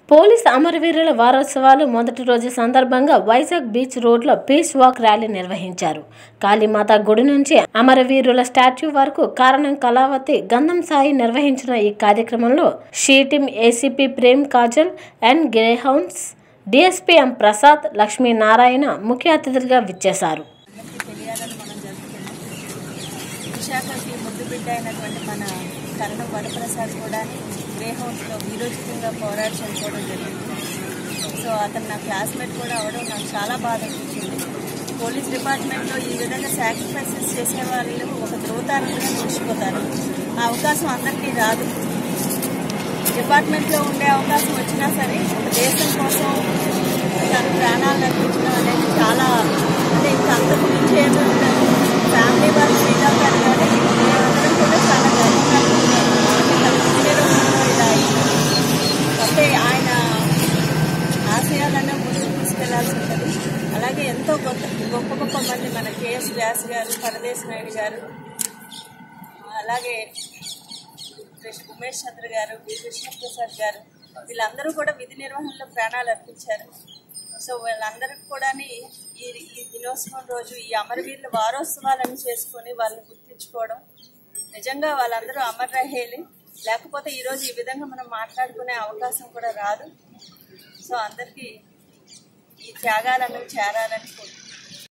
Police అమరవీరుల వారోత్సవాలు మొదటి రోజు సందర్భంగా వైజాగ్ బీచ్ రోడ్లో పీస్ వాక్ ర్యాలీ నిర్వహించారు కాళీమాత గుడి నుంచి అమరవీరుల స్టాచ్యూ వరకు కారణం కళావతి గంధం సాయి నిర్వహించిన ఈ కార్యక్రమంలో షీటిం ACP Prem Kajal and Greyhounds DSP M Prasad Lakshminarayana ముఖ్య అతిథులుగా విచ్చేశారు అందరికీ తెలియాలని మనం జరుపుకున్నాం విశాఖకి ముద్దు బిడ్డ అయినటువంటి మన కరణం వరప్రసాద్ కూడా గ్రే హౌస్లో వీరోచితంగా పోరాడి చనిపోవడం జరిగింది సో అతను నా క్లాస్మేట్ కూడా అవడం నాకు చాలా బాధ అనిపించింది పోలీస్ డిపార్ట్మెంట్లో ఈ విధంగా సాక్రిఫైసెస్ చేసే వాళ్ళు ఒక ధ్రువతారంగా నిలిచిపోతారు ఆ అవకాశం అందరికీ రాదు డిపార్ట్మెంట్లో ఉండే అవకాశం వచ్చినా సరే ఒక దేశం కోసం తన ప్రాణాలు అర్పించడం అనేది చాలా అంటే ఇంకా అంతకు మించి ఏమీ ఉండదు ఫ్యామిలీ వాళ్ళు శ్రీరామ్ గారు కానీ మేమందరం కూడా చాలా గర్వంగా ఉన్నాం. తన పుట్టిన రోజుల్లో ఇలా అయింది. అంటే ఆయన ఆశయాలను ముందుకు తీసుకెళ్లాల్సి ఉంటుంది అలాగే ఎంతో గొప్ప గొప్ప గొప్ప మంది మన కేఎస్ వ్యాస్ గారు పరదేశ్ నాయుడు గారు అలాగే కృష్ణ ఉమేష్ చంద్ర గారు బి కృష్ణప్రసాద్ గారు వీళ్ళందరూ కూడా విధి నిర్వహణలో ప్రాణాలు అర్పించారు సో వీళ్ళందరికీ కూడా ఈ ఈ దినోత్సవం రోజు ఈ అమరవీరుల వారోత్సవాలను చేసుకొని వాళ్ళని గుర్తించుకోవడం నిజంగా వాళ్ళందరూ అమర్ రహేలి లేకపోతే ఈరోజు ఈ విధంగా మనం మాట్లాడుకునే అవకాశం కూడా రాదు సో అందరికీ ఈ త్యాగాలను చేరాలని కోరుకుంటున్నాను